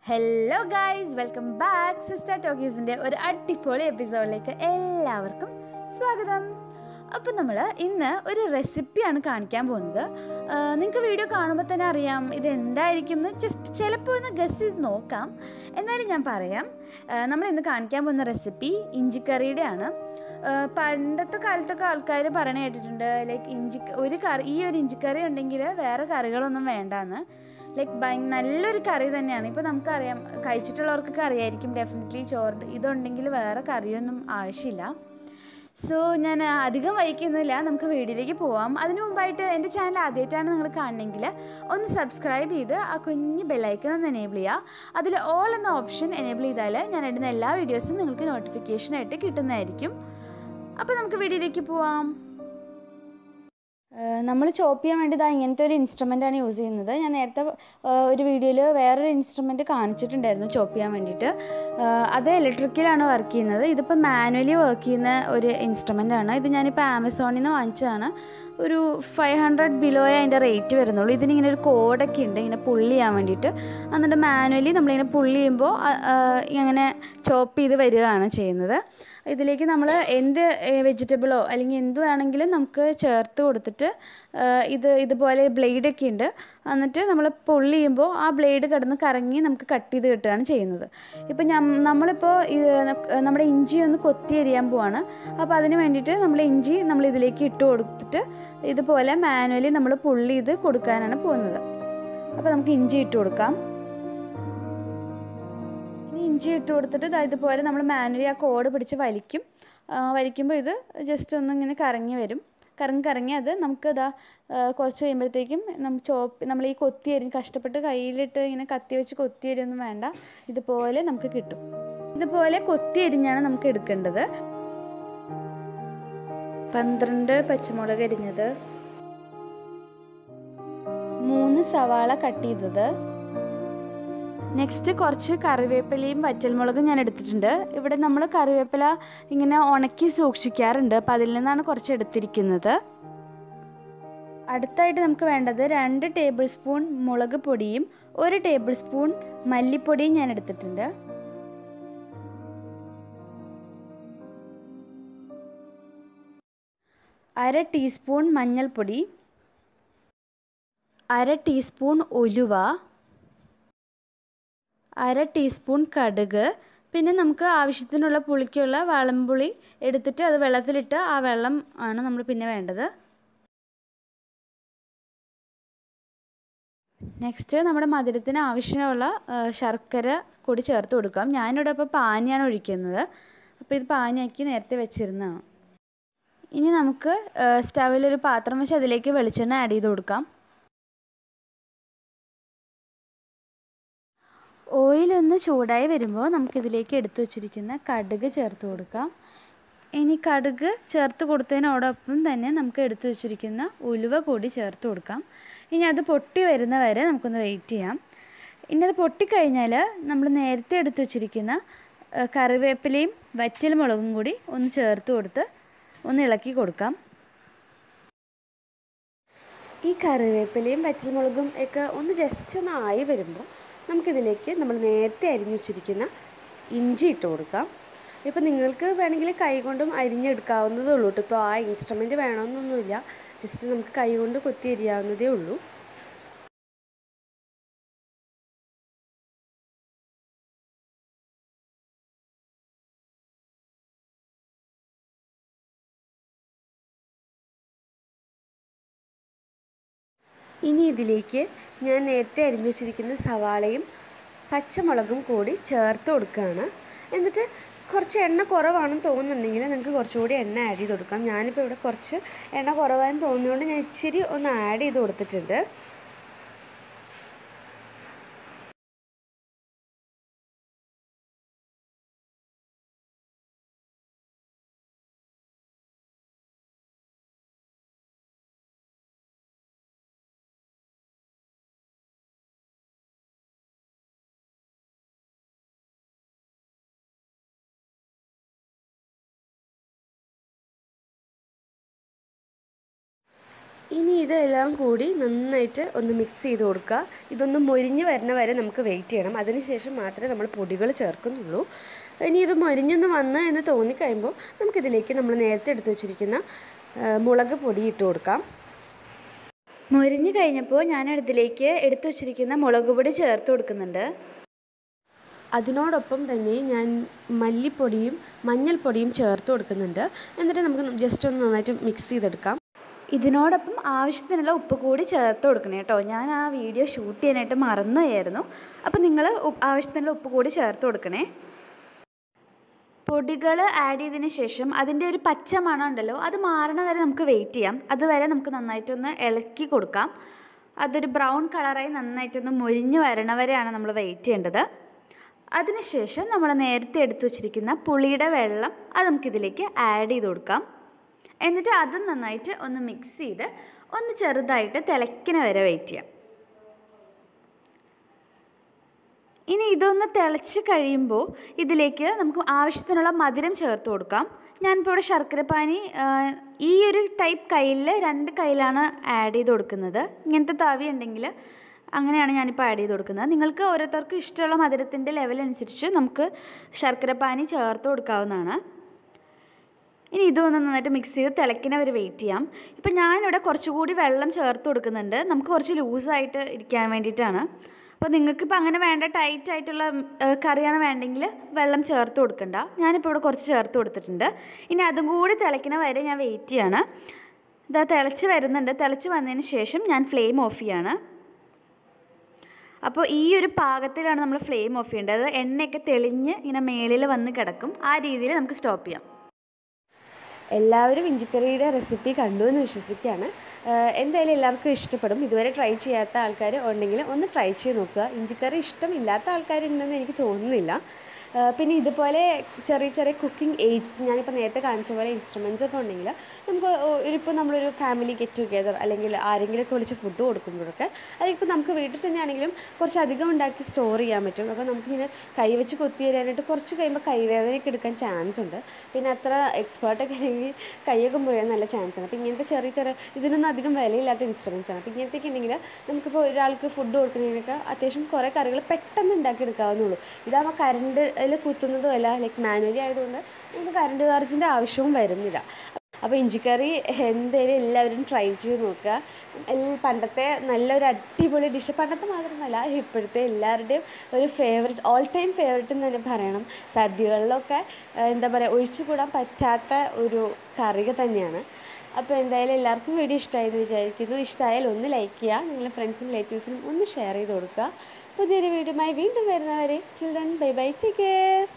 hello guys welcome back sister ടോക്കീസിൻ്റെ ഒരു അടിപൊളി എപ്പിസോഡിലേക്ക് എല്ലാവർക്കും സ്വാഗതം അപ്പം നമ്മൾ ഇന്ന് ഒരു റെസിപ്പിയാണ് കാണിക്കാൻ പോകുന്നത് നിങ്ങൾക്ക് വീഡിയോ കാണുമ്പോൾ തന്നെ അറിയാം ഇത് എന്തായിരിക്കും എന്ന് ജസ്റ്റ് ചിലപ്പോൾ ഒന്ന് ഗസ് ചെയ്ത് നോക്കാം എന്നാലും ഞാൻ പറയാം നമ്മൾ ഇന്ന് കാണിക്കാൻ പോകുന്ന റെസിപ്പി ഇഞ്ചിക്കറിയുടെ ആണ് പണ്ടത്തെ കാലത്തൊക്കെ ആൾക്കാർ പറയണ കേട്ടിട്ടുണ്ട് ലൈക്ക് ഇഞ്ചി ഒരു കറി ഈ ഒരു ഇഞ്ചിക്കറി ഉണ്ടെങ്കിൽ വേറെ കറികളൊന്നും വേണ്ടാന്ന് ലൈക്ക് ഭയ നല്ലൊരു കറി തന്നെയാണ് ഇപ്പോൾ നമുക്കറിയാം കഴിച്ചിട്ടുള്ളവർക്കൊക്കെ അറിയായിരിക്കും ഡെഫിനറ്റ്ലി ചോറ് ഇതുണ്ടെങ്കിൽ വേറെ കറിയൊന്നും ആവശ്യമില്ല സോ ഞാൻ അധികം വൈകുന്നില്ല നമുക്ക് വീഡിയോയിലേക്ക് പോവാം അതിനു മുമ്പായിട്ട് എൻ്റെ ചാനൽ ആദ്യമായിട്ടാണ് നിങ്ങൾ കാണണമെങ്കിൽ ഒന്ന് സബ്സ്ക്രൈബ് ചെയ്ത് ആ കുഞ്ഞ് ബെല്ലൈക്കൺ ഒന്ന് എനേബിൾ ചെയ്യുക അതിൽ ഓൾ എന്ന ഓപ്ഷൻ എനേബിൾ ചെയ്താൽ ഞാൻ ഇടുന്ന എല്ലാ വീഡിയോസും നിങ്ങൾക്ക് നോട്ടിഫിക്കേഷനായിട്ട് കിട്ടുന്നതായിരിക്കും അപ്പോൾ നമുക്ക് വീഡിയോയിലേക്ക് പോവാം നമ്മൾ ചോപ്പ് ചെയ്യാൻ വേണ്ടി ഇതാ ഇങ്ങനത്തെ ഒരു ഇൻസ്ട്രുമെൻ്റാണ് യൂസ് ചെയ്യുന്നത് ഞാൻ നേരത്തെ ഒരു വീഡിയോയിൽ വേറൊരു ഇൻസ്ട്രുമെൻ്റ് കാണിച്ചിട്ടുണ്ടായിരുന്നു ചോപ്പ് ചെയ്യാൻ വേണ്ടിയിട്ട് അത് ഇലക്ട്രിക്കലാണ് വർക്ക് ചെയ്യുന്നത് ഇതിപ്പോൾ മാനുവലി വർക്ക് ചെയ്യുന്ന ഒരു ഇൻസ്ട്രുമെൻ്റാണ് ഇത് ഞാനിപ്പോൾ ആമസോണിൽ നിന്ന് വാങ്ങിച്ചതാണ് ഒരു ഫൈവ് ഹൺഡ്രഡ് ബിലോയെ അതിൻ്റെ റേറ്റ് വരുന്നുള്ളൂ ഇതിനിങ്ങനെ ഒരു കോഡൊക്കെ ഉണ്ട് ഇങ്ങനെ പുള്ളി ചെയ്യാൻ വേണ്ടിയിട്ട് എന്നിട്ട് മാനുവലി നമ്മളിങ്ങനെ പുള്ളി ചെയ്യുമ്പോൾ ഇങ്ങനെ ചോപ്പ് ചെയ്ത് വരികയാണ് ചെയ്യുന്നത് ഇതിലേക്ക് നമ്മൾ എന്ത് വെജിറ്റബിളോ അല്ലെങ്കിൽ എന്ത് വേണമെങ്കിലും നമുക്ക് ചേർത്ത് കൊടുത്തിട്ട് ഇത് ഇതുപോലെ ബ്ലേഡൊക്കെ ഉണ്ട് എന്നിട്ട് നമ്മൾ പൊള്ളി ചെയ്യുമ്പോൾ ആ ബ്ലേഡ് കിടന്ന് കറങ്ങി നമുക്ക് കട്ട് ചെയ്ത് കിട്ടുകയാണ് ചെയ്യുന്നത് ഇപ്പം നമ്മളിപ്പോൾ നമ്മുടെ ഇഞ്ചി ഒന്ന് കൊത്തി എരിയാൻ പോവാണ് അപ്പോൾ അതിന് വേണ്ടിയിട്ട് നമ്മൾ ഇഞ്ചി നമ്മൾ ഇതിലേക്ക് ഇട്ട് കൊടുത്തിട്ട് ഇതുപോലെ മാനുവലി നമ്മൾ പുള്ളി ചെയ്ത് കൊടുക്കാനാണ് പോകുന്നത് അപ്പോൾ നമുക്ക് ഇഞ്ചി ഇട്ട് കൊടുക്കാം ഇനി ഇഞ്ചി ഇട്ട് കൊടുത്തിട്ട് ഇതുപോലെ നമ്മൾ മാനുവലി ആ കോഡ് പിടിച്ച് വലിക്കും വലിക്കുമ്പോൾ ഇത് ജസ്റ്റ് ഒന്ന് ഇങ്ങനെ കറങ്ങി വരും കറങ്ങി കറങ്ങി അത് നമുക്ക് ഇതാ കുറച്ച് കഴിയുമ്പോഴത്തേക്കും നമ്മൾ ചോപ്പ് നമ്മൾ ഈ കൊത്തി അരിഞ്ഞ് കഷ്ടപ്പെട്ട് കയ്യിലിട്ട് ഇങ്ങനെ കത്തി വെച്ച് കൊത്തി അരിയൊന്നും വേണ്ട ഇതുപോലെ നമുക്ക് കിട്ടും ഇതുപോലെ കൊത്തി അരിഞ്ഞാണ് നമുക്ക് എടുക്കേണ്ടത് പന്ത്രണ്ട് പച്ചമുളക് അരിഞ്ഞത് മൂന്ന് സവാള കട്ട് ചെയ്തത് നെക്സ്റ്റ് കുറച്ച് കറിവേപ്പിലയും വറ്റൽമുളകും ഞാൻ എടുത്തിട്ടുണ്ട് ഇവിടെ നമ്മൾ കറിവേപ്പില ഇങ്ങനെ ഉണക്കി സൂക്ഷിക്കാറുണ്ട് അപ്പം അതിൽ നിന്നാണ് കുറച്ച് എടുത്തിരിക്കുന്നത് അടുത്തായിട്ട് നമുക്ക് വേണ്ടത് രണ്ട് ടേബിൾ സ്പൂൺ മുളക് പൊടിയും ഒരു ടേബിൾ സ്പൂൺ മല്ലിപ്പൊടിയും ഞാൻ എടുത്തിട്ടുണ്ട് അര ടീസ്പൂൺ മഞ്ഞൾപ്പൊടി അര ടീസ്പൂൺ ഉലുവ അര ടീസ്പൂൺ കടുക് പിന്നെ നമുക്ക് ആവശ്യത്തിനുള്ള പുളിക്കുള്ള വളംപുളി എടുത്തിട്ട് അത് വെള്ളത്തിലിട്ട് ആ വെള്ളം ആണ് നമ്മൾ പിന്നെ വേണ്ടത് നെക്സ്റ്റ് നമ്മുടെ മധുരത്തിന് ആവശ്യമുള്ള ശർക്കര കൂടി ചേർത്ത് കൊടുക്കാം ഞാനിവിടെ ഇപ്പോൾ പാനിയാണ് ഒഴിക്കുന്നത് അപ്പോൾ ഇത് പാനിയാക്കി നേരത്തെ വെച്ചിരുന്നതാണ് ഇനി നമുക്ക് സ്റ്റവിലൊരു പാത്രം വെച്ച് അതിലേക്ക് വെളിച്ചെണ്ണ ആഡ് ചെയ്ത് കൊടുക്കാം ഓയിലൊന്ന് ചൂടായി വരുമ്പോൾ നമുക്കിതിലേക്ക് എടുത്തു വച്ചിരിക്കുന്ന കടുക് ചേർത്ത് കൊടുക്കാം ഇനി കടുക് ചേർത്ത് കൊടുത്തതിനോടൊപ്പം തന്നെ നമുക്ക് എടുത്തു വച്ചിരിക്കുന്ന ഉലുവ കൂടി ചേർത്ത് കൊടുക്കാം ഇനി അത് പൊട്ടി വരുന്ന വരെ നമുക്കൊന്ന് വെയിറ്റ് ചെയ്യാം ഇനി അത് പൊട്ടിക്കഴിഞ്ഞാൽ നമ്മൾ നേരത്തെ എടുത്തു വച്ചിരിക്കുന്ന കറിവേപ്പിലയും വറ്റൽ മുളകും കൂടി ഒന്ന് ചേർത്ത് കൊടുത്ത് ഒന്ന് ഇളക്കി കൊടുക്കാം ഈ കറിവേപ്പിലയും വറ്റൽമുളകും ഒക്കെ ഒന്ന് ജസ്റ്റ് ഒന്ന് ആയി വരുമ്പോൾ നമുക്കിതിലേക്ക് നമ്മൾ നേരത്തെ അരിഞ്ഞു വെച്ചിരിക്കുന്ന ഇഞ്ചി ഇട്ട് കൊടുക്കാം ഇപ്പോൾ നിങ്ങൾക്ക് വേണമെങ്കിൽ കൈ കൊണ്ടും അരിഞ്ഞെടുക്കാവുന്നതേ ഉള്ളൂ കേട്ടോ ഇപ്പോൾ ആ ഇൻസ്ട്രുമെൻറ്റ് വേണമെന്നൊന്നുമില്ല ജസ്റ്റ് നമുക്ക് കൈ കൊണ്ട് കൊത്തി അരിയാവുന്നതേ ഉള്ളൂ ഇനി ഇതിലേക്ക് ഞാൻ നേരത്തെ അരിഞ്ഞു വെച്ചിരിക്കുന്ന സവാളയും പച്ചമുളകും കൂടി ചേർത്ത് കൊടുക്കുകയാണ് എന്നിട്ട് കുറച്ച് എണ്ണ കുറവാണെന്ന് തോന്നുന്നുണ്ടെങ്കിൽ നിങ്ങൾക്ക് കുറച്ചുകൂടി എണ്ണ ആഡ് ചെയ്ത് കൊടുക്കാം ഞാനിപ്പോൾ ഇവിടെ കുറച്ച് എണ്ണ കുറവാണെന്ന് തോന്നിയതുകൊണ്ട് ഞാൻ ഇച്ചിരി ഒന്ന് ആഡ് ചെയ്ത് കൊടുത്തിട്ടുണ്ട് ഇനി ഇതെല്ലാം കൂടി നന്നായിട്ട് ഒന്ന് മിക്സ് ചെയ്ത് കൊടുക്കുക ഇതൊന്ന് മൊരിഞ്ഞ് വരുന്ന വരെ നമുക്ക് വെയിറ്റ് ചെയ്യണം അതിനുശേഷം മാത്രമേ നമ്മൾ പൊടികൾ ചേർക്കുന്നുള്ളൂ ഇനി ഇത് മൊരിഞ്ഞൊന്ന് വന്ന് എന്ന് തോന്നിക്കഴിയുമ്പോൾ നമുക്കിതിലേക്ക് നമ്മൾ നേരത്തെ എടുത്തു വച്ചിരിക്കുന്ന ആ, മുളക് പൊടി ഇട്ട് കൊടുക്കാം മൊരിഞ്ഞ് കഴിഞ്ഞപ്പോൾ ഞാൻ ഇതിലേക്ക് എടുത്തു വച്ചിരിക്കുന്ന മുളക് പൊടി ചേർത്ത് കൊടുക്കുന്നുണ്ട് അതിനോടൊപ്പം തന്നെ ഞാൻ മല്ലിപ്പൊടിയും മഞ്ഞൾപ്പൊടിയും ചേർത്ത് കൊടുക്കുന്നുണ്ട് എന്നിട്ട് നമുക്ക് ജസ്റ്റ് ഒന്ന് നന്നായിട്ട് മിക്സ് ചെയ്തെടുക്കാം ഇതിനോടൊപ്പം ആവശ്യത്തിനുള്ള ഉപ്പ് കൂടി ചേർത്ത് കൊടുക്കണേ കേട്ടോ ഞാൻ ആ വീഡിയോ ഷൂട്ട് ചെയ്യാനായിട്ട് മറന്നുപോയായിരുന്നു അപ്പോൾ നിങ്ങൾ ആവശ്യത്തിനുള്ള ഉപ്പ് കൂടി ചേർത്ത് കൊടുക്കണേ പൊടികൾ ആഡ് ചെയ്തതിന് ശേഷം അതിൻ്റെ ഒരു പച്ച മണം ഉണ്ടല്ലോ അത് മാറണ വരെ നമുക്ക് വെയിറ്റ് ചെയ്യാം അതുവരെ നമുക്ക് നന്നായിട്ടൊന്ന് ഇളക്കി കൊടുക്കാം അതൊരു ബ്രൗൺ കളറായി നന്നായിട്ടൊന്ന് മൊരിഞ്ഞ് വരണ വരെയാണ് നമ്മൾ വെയിറ്റ് ചെയ്യേണ്ടത് അതിനുശേഷം നമ്മൾ നേരത്തെ എടുത്തു വച്ചിരിക്കുന്ന പുളിയുടെ വെള്ളം അത് നമുക്കിതിലേക്ക് ആഡ് ചെയ്ത് കൊടുക്കാം എന്നിട്ട് അതും നന്നായിട്ട് ഒന്ന് മിക്സ് ചെയ്ത് ഒന്ന് ചെറുതായിട്ട് തിളയ്ക്കണ വരെ വെയിറ്റ് ചെയ്യാം ഇനി ഇതൊന്ന് തിളച്ച് കഴിയുമ്പോൾ ഇതിലേക്ക് നമുക്ക് ആവശ്യത്തിനുള്ള മധുരം ചേർത്ത് കൊടുക്കാം ഞാനിപ്പോൾ ഇവിടെ ശർക്കരപ്പാനി ആ, ഈ ഒരു ടൈപ്പ് കയ്യിൽ രണ്ട് കയ്യിലാണ് ആഡ് ചെയ്ത് കൊടുക്കുന്നത് ഇങ്ങനത്തെ തവി ഉണ്ടെങ്കിൽ അങ്ങനെയാണ് ഞാനിപ്പോൾ ആഡ് ചെയ്ത് കൊടുക്കുന്നത് നിങ്ങൾക്ക് ഓരോരുത്തർക്കും ഇഷ്ടമുള്ള മധുരത്തിൻ്റെ ലെവൽ അനുസരിച്ച് നമുക്ക് ശർക്കരപ്പാനി ചേർത്ത് കൊടുക്കാവുന്നതാണ് ഇനി ഇതൊന്ന് നന്നായിട്ട് മിക്സ് ചെയ്ത് തിളയ്ക്കുന്ന വരെ വെയിറ്റ് ചെയ്യാം ഇപ്പം ഞാനിവിടെ കുറച്ചുകൂടി വെള്ളം ചേർത്ത് കൊടുക്കുന്നുണ്ട് നമുക്ക് കുറച്ച് ലൂസായിട്ട് ഇരിക്കാൻ വേണ്ടിയിട്ടാണ് അപ്പോൾ നിങ്ങൾക്കിപ്പോൾ അങ്ങനെ വേണ്ട ടൈറ്റ് ആയിട്ടുള്ള ഏ, കറിയാണ് വേണ്ടെങ്കിൽ വെള്ളം ചേർത്ത് കൊടുക്കണ്ട ഞാനിപ്പോൾ ഇവിടെ കുറച്ച് ചേർത്ത് കൊടുത്തിട്ടുണ്ട് ഇനി അതും കൂടി തിളയ്ക്കുന്ന വരെ ഞാൻ വെയിറ്റ് ചെയ്യാണ് ഇതാ തിളച്ച് വരുന്നുണ്ട് തിളച്ച് വന്നതിന് ശേഷം ഞാൻ ഫ്ലെയിം ഓഫ് ചെയ്യാണ് അപ്പോൾ ഈ ഒരു പാകത്തിലാണ് നമ്മൾ ഫ്ലെയിം ഓഫ് ചെയ്യേണ്ടത് എണ്ണയൊക്കെ തെളിഞ്ഞ് ഇങ്ങനെ മേളിൽ വന്ന് കിടക്കും ആ രീതിയിൽ നമുക്ക് സ്റ്റോപ്പ് ചെയ്യാം എല്ലാവരും ഇഞ്ചിക്കറിയുടെ റെസിപ്പി കണ്ടു എന്ന് വിശ്വസിക്കുകയാണ് ആഹ് എന്തായാലും എല്ലാവർക്കും ഇഷ്ടപ്പെടും ഇതുവരെ ട്രൈ ചെയ്യാത്ത ആൾക്കാർ ഉണ്ടെങ്കിൽ ഒന്ന് ട്രൈ ചെയ്ത് നോക്കുക ഇഞ്ചിക്കറി ഇഷ്ടമില്ലാത്ത ആൾക്കാരുണ്ടെന്ന് എനിക്ക് തോന്നുന്നില്ല ആഹ് പിന്നെ ഇതുപോലെ ചെറിയ ചെറിയ കുക്കിംഗ് എയ്ഡ്സ് ഞാനിപ്പോൾ നേരത്തെ കാണിച്ച പോലെ ഇൻസ്ട്രുമെൻറ്റ്സ് ഒക്കെ ഉണ്ടെങ്കിൽ നമുക്ക് ഇപ്പോൾ നമ്മളൊരു ഫാമിലി ഗെറ്റ് ടുഗെദർ അല്ലെങ്കിൽ ആരെങ്കിലുമൊക്കെ വിളിച്ച് ഫുഡ് കൊടുക്കുമ്പോഴൊക്കെ അല്ലെങ്കിൽ ഇപ്പോൾ നമുക്ക് വീട്ടിൽ തന്നെയാണെങ്കിലും കുറച്ച് അധികം ഉണ്ടാക്കി സ്റ്റോർ ചെയ്യാൻ പറ്റും അപ്പോൾ നമുക്കിങ്ങനെ കൈ വെച്ച് കൊത്തി തരാനായിട്ട് കുറച്ച് കഴിയുമ്പോൾ കൈവേദനയൊക്കെ എടുക്കാൻ ചാൻസ് ഉണ്ട് പിന്നെ അത്ര എക്സ്പേർട്ടൊക്കെ അല്ലെങ്കിൽ കൈയൊക്കെ മുറിയാൻ നല്ല ചാൻസ് ആണ് അപ്പോൾ ഇങ്ങനത്തെ ചെറിയ ചെറിയ ഇതിനൊന്നും അധികം വിലയില്ലാത്ത ഇൻസ്ട്രുമെൻറ്റ്സ് ആണ് അപ്പോൾ ഇങ്ങനത്തെയൊക്കെ ഉണ്ടെങ്കിൽ നമുക്കിപ്പോൾ ഒരാൾക്ക് ഫുഡ് കൊടുക്കണമെങ്കിൽ അത്യാവശ്യം കുറേ കറികൾ പെട്ടെന്ന് ഉണ്ടാക്കിയെടുക്കാവുന്നുള്ളൂ ഇതാകുമ്പോൾ കറണ്ടിൽ കുത്തുന്നതും അല്ല ലൈക്ക് മാനുവലി ആയതുകൊണ്ട് നമുക്ക് കറണ്ട് ചാർജിൻ്റെ ആവശ്യവും വരുന്നില്ല അപ്പോൾ ഇഞ്ചിക്കറി എന്തായാലും എല്ലാവരും ട്രൈ ചെയ്ത് നോക്കുക എൽ- പണ്ടത്തെ നല്ലൊരു അടിപൊളി ഡിഷ് പണ്ടത്തെ മാത്രമല്ല ഇപ്പോഴത്തെ എല്ലാവരുടെയും ഒരു ഫേവററ്റ് ഓൾ ടൈം ഫേവററ്റ് എന്ന് തന്നെ പറയണം സദ്യകളിലൊക്കെ ആ, എന്താ പറയുക ഒഴിച്ചുകൂടാൻ പറ്റാത്ത ഒരു കറി തന്നെയാണ് അപ്പോൾ എന്തായാലും എല്ലാവർക്കും വീഡിയോ ഇഷ്ടമായി എന്ന് വിചാരിക്കുന്നു ഇഷ്ടമായാൽ ഒന്ന് ലൈക്ക് ചെയ്യുക നിങ്ങളുടെ ഫ്രണ്ട്സിനും റിലേറ്റീവ്സിനും ഒന്ന് ഷെയർ ചെയ്ത് കൊടുക്കുക പുതിയൊരു വീഡിയോയുമായി വീണ്ടും വരുന്നവരെ children bye bye take care